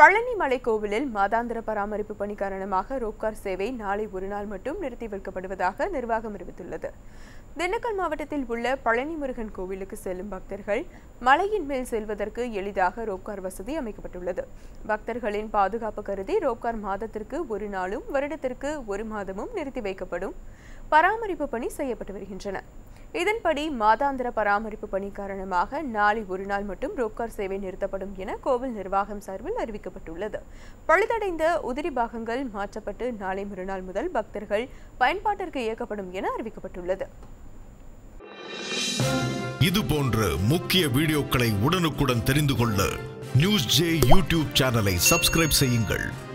பழனி மலை கோவிலில் மாதாந்திர பராமரிப்பு பணி காரணமாக ரோப்கார் சேவை நாளை ஒரு நாள் மட்டும் நிறுத்தி வைக்கப்படுவதாக நிர்வாகம் அறிவித்துள்ளது திண்டுக்கல் மாவட்டத்தில் உள்ள பழனி முருகன் கோவிலுக்கு செல்லும் பக்தர்கள் மலையின் மேல் செல்வதற்கு எளிதாக ரோப்கார் வசதி அமைக்கப்பட்டுள்ளது பக்தர்களின் பாதுகாப்பு கருதி ரோப்கார் மாதத்திற்கு ஒரு நாளும் வருடத்திற்கு ஒரு மாதமும் நிறுத்தி வைக்கப்படும் பராமரிப்பு பணி செய்யப்பட்டு வருகின்றன இதன்படி மாதாந்திர பராமரிப்பு பணி காரணமாக நாளை ஒரு நாள் மட்டும் ரோப்கார் சேவை நிறுத்தப்படும் என கோவில் நிர்வாகம் சார்பில் அறிவிக்கப்பட்டுள்ளது பழுதடைந்த உதிரி பாகங்கள் மாற்றப்பட்டு நாளை மறுநாள் முதல் பக்தர்கள் பயன்பாட்டிற்கு இயக்கப்படும் என அறிவிக்கப்பட்டுள்ளது இது போன்ற முக்கிய வீடியோக்களை உடனுக்குடன் தெரிந்து கொள்ள நியூஸ் ஜே யூடியூப் சேனலை சப்ஸ்கிரைப் செய்யுங்கள்